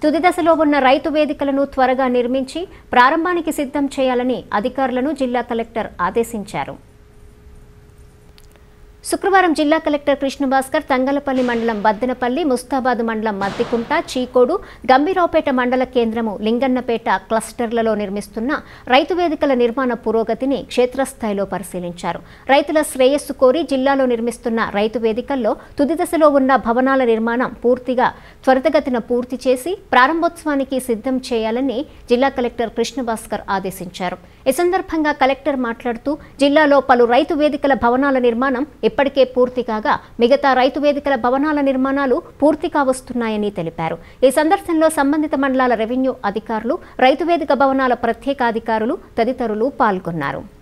తుది దశలో ఉన్న రైతు వేదికలను త్వరగా నిర్మించి ప్రారంభానికి సిద్ధం చేయాలని అధికారులను జిల్లా కలెక్టర్ ఆదేశించారు శుక్రవారం జిల్లా కలెక్టర్ కృష్ణభాస్కర్ తంగలపల్లి మండలం బద్దెనపల్లి ముస్తాబాద్ మండలం మద్దికుంట చీకోడు గంభీరావుపేట మండల కేంద్రము లింగన్నపేట క్లస్టర్లలో నిర్మిస్తున్న రైతు వేదికల నిర్మాణ పురోగతిని క్షేత్రస్థాయిలో పరిశీలించారు రైతుల శ్రేయస్సు కోరి జిల్లాలో నిర్మిస్తున్న రైతు వేదికల్లో తుది దశలో ఉన్న భవనాల నిర్మాణం పూర్తిగా త్వరితగతిన పూర్తి చేసి ప్రారంభోత్సవానికి సిద్ధం చేయాలని జిల్లా కలెక్టర్ కృష్ణభాస్కర్ ఆదేశించారు ఈ సందర్భంగా కలెక్టర్ మాట్లాడుతూ జిల్లాలో పలు రైతు వేదికల భవనాల నిర్మాణం ఇప్పటికే పూర్తి కాగా మిగతా రైతు వేదికల భవనాల నిర్మాణాలు పూర్తి కావస్తున్నాయని తెలిపారు ఈ సందర్శనలో సంబంధిత మండలాల రెవెన్యూ అధికారులు రైతు వేదిక భవనాల ప్రత్యేక అధికారులు తదితరులు పాల్గొన్నారు